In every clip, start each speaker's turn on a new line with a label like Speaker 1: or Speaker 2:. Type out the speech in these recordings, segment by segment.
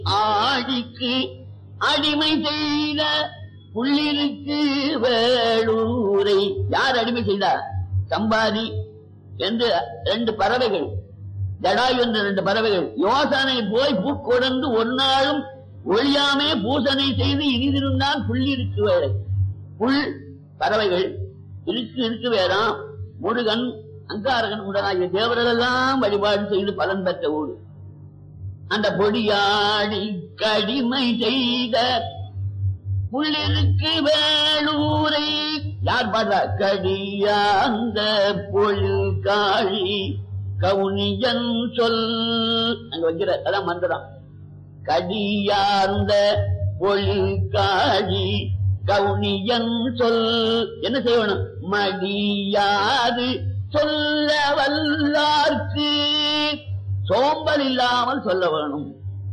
Speaker 1: ஆடிக்கு அடிமை செய்த புள்ளிருக்கு வேளூரை யார் அடிமை செய்தார் சம்பாதி என்று ரெண்டு பறவைகள் ஜடாயு என்ற ரெண்டு பறவைகள் யோசனை போய் பூக்கொடர்ந்து ஒரு நாளும் ஒழியாமே பூசனை செய்து இனிதிருந்தான் புள்ளிருக்கு வேலை புல் பறவைகள் இருக்கு இருக்கு வேறாம் முருகன் அங்காரகன் உடனாகிய தேவரெல்லாம் வழிபாடு செய்து பலன் பெற்ற ஊடு அந்த பொடியாடி கடிமை செய்த புள்ளிருக்கு வேலூரை யார் பாடுறா கடியாந்த பொழு காழி கவுனியன் சொல் அங்க வைக்கிற அதான் மந்திரம் கடியார்ந்த பொழு காழி கவுனியன் சொல் என்ன செய்யணும் மடியாது சொல்ல வல்லார்க்கு சோம்பல் இல்லாமல் சொல்ல வேணும்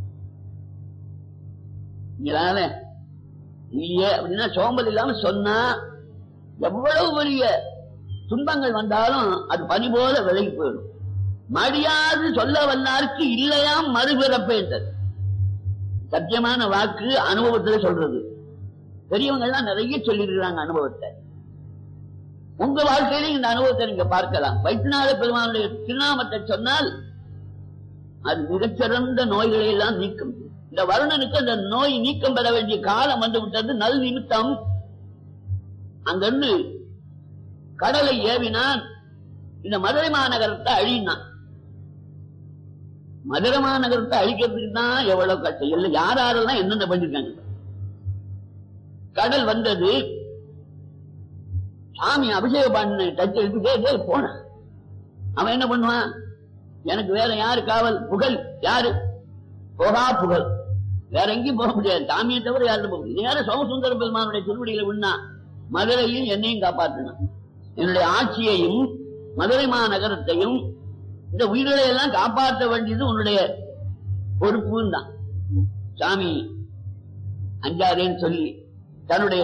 Speaker 1: இதனால இல்லையே அப்படின்னா சோம்பல் இல்லாம சொன்னா எவ்வளவு பெரிய துன்பங்கள் வந்தாலும் அது பனி போல விலகி போயிடும் மடியாது சொல்ல வல்லாருக்கு இல்லையாம் மறுபிறப்பேன்றது சத்தியமான வாக்கு அனுபவத்துல சொல்றது பெரியவங்க எல்லாம் நிறைய சொல்லியிருக்கிறாங்க அனுபவத்தை உங்க வாழ்க்கையில இந்த அனுபவத்தை நீங்க பார்க்கலாம் வைத்தியநாத பெருமானுடைய திருநாமத்தை சொன்னால் அது மிகச்சிறந்த நோய்களை எல்லாம் நீக்கும் இந்த வருணனுக்கு அந்த நோய் நீக்கம் பெற வேண்டிய காலம் வந்து விட்டது நல் நிமித்தம் அங்கிருந்து கடலை ஏவினான் இந்த மதுரை மாநகரத்தை அழினான் மதுரை மாநகரத்தை அழிக்கிறதுக்கு தான் எவ்வளவு கஷ்டம் இல்லை யார் யாரெல்லாம் என்னென்ன பண்ணிருக்காங்க கடல் வந்தது சாமி அபிஷேக பண்ண டச் எடுத்து போன அவன் என்ன பண்ணுவான் எனக்கு வேற யாரு காவல் புகழ் யாரு போகா புகழ் வேற எங்கேயும் போக முடியாது சாமியை தவிர யாரும் போக முடியாது நேரம் சோமசுந்தர பெருமானுடைய திருவடியில விண்ணா மதுரையும் என்னையும் காப்பாற்றணும் என்னுடைய ஆட்சியையும் மதுரை மாநகரத்தையும் இந்த உயிர்களை எல்லாம் காப்பாற்ற வேண்டியது உன்னுடைய பொறுப்புன்னு தான் சாமி அஞ்சாதேன்னு சொல்லி தன்னுடைய